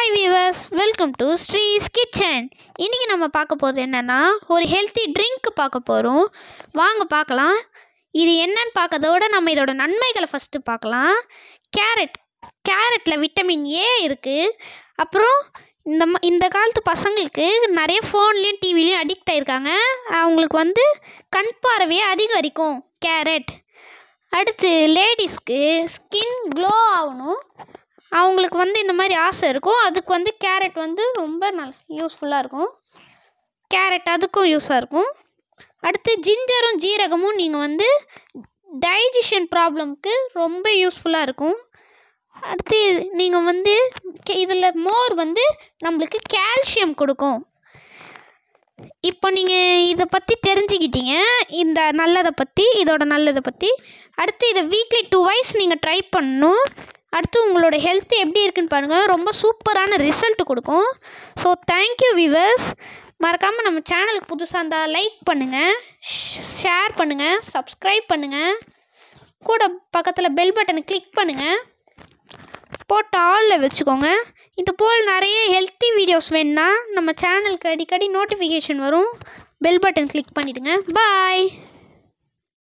hi viewers welcome to Sri's kitchen இன்றைக்கி நம்ம பார்க்க போகிறது என்னென்னா ஒரு ஹெல்த்தி ட்ரிங்க் பார்க்க போகிறோம் வாங்க பார்க்கலாம் இது என்னன்னு பார்க்கறதோட நம்ம இதோட நன்மைகளை ஃபஸ்ட்டு பார்க்கலாம் கேரட் கேரட்டில் விட்டமின் ஏ இருக்குது அப்புறம் இந்த ம இந்த காலத்து பசங்களுக்கு நிறைய ஃபோன்லேயும் டிவிலையும் அடிக்ட் ஆயிருக்காங்க அவங்களுக்கு வந்து கண் பார்வையை அதிகரிக்கும் கேரட் அடுத்து லேடிஸ்க்கு ஸ்கின் க்ளோ ஆகணும் அவங்களுக்கு வந்து இந்த மாதிரி ஆசை இருக்கும் அதுக்கு வந்து கேரட் வந்து ரொம்ப நல் யூஸ்ஃபுல்லாக இருக்கும் கேரட் அதுக்கும் யூஸாக இருக்கும் அடுத்து ஜிஞ்சரும் ஜீரகமும் நீங்கள் வந்து டைஜஷன் ப்ராப்ளம்க்கு ரொம்ப யூஸ்ஃபுல்லாக இருக்கும் அடுத்து நீங்கள் வந்து இதில் மோர் வந்து நம்மளுக்கு கால்சியம் கொடுக்கும் இப்போ நீங்கள் இதை பற்றி தெரிஞ்சுக்கிட்டீங்க இந்த நல்லதை பற்றி இதோட நல்லதை பற்றி அடுத்து இதை வீக்லி டூ வைஸ் நீங்கள் ட்ரை பண்ணணும் அடுத்து உங்களோட ஹெல்த் எப்படி இருக்குன்னு பாருங்கள் ரொம்ப சூப்பரான ரிசல்ட் கொடுக்கும் ஸோ தேங்க்யூ விவர்ஸ் மறக்காமல் நம்ம சேனலுக்கு புதுசாக இருந்தால் லைக் பண்ணுங்கள் ஷேர் பண்ணுங்கள் சப்ஸ்கிரைப் பண்ணுங்கள் கூட பக்கத்தில் பெல் பட்டனை கிளிக் பண்ணுங்கள் போட்டு ஆலில் வச்சுக்கோங்க இது போல் நிறைய ஹெல்த்தி வீடியோஸ் வேணுன்னா நம்ம சேனலுக்கு அடிக்கடி நோட்டிஃபிகேஷன் வரும் பெல் பட்டன் கிளிக் பண்ணிவிடுங்க பாய்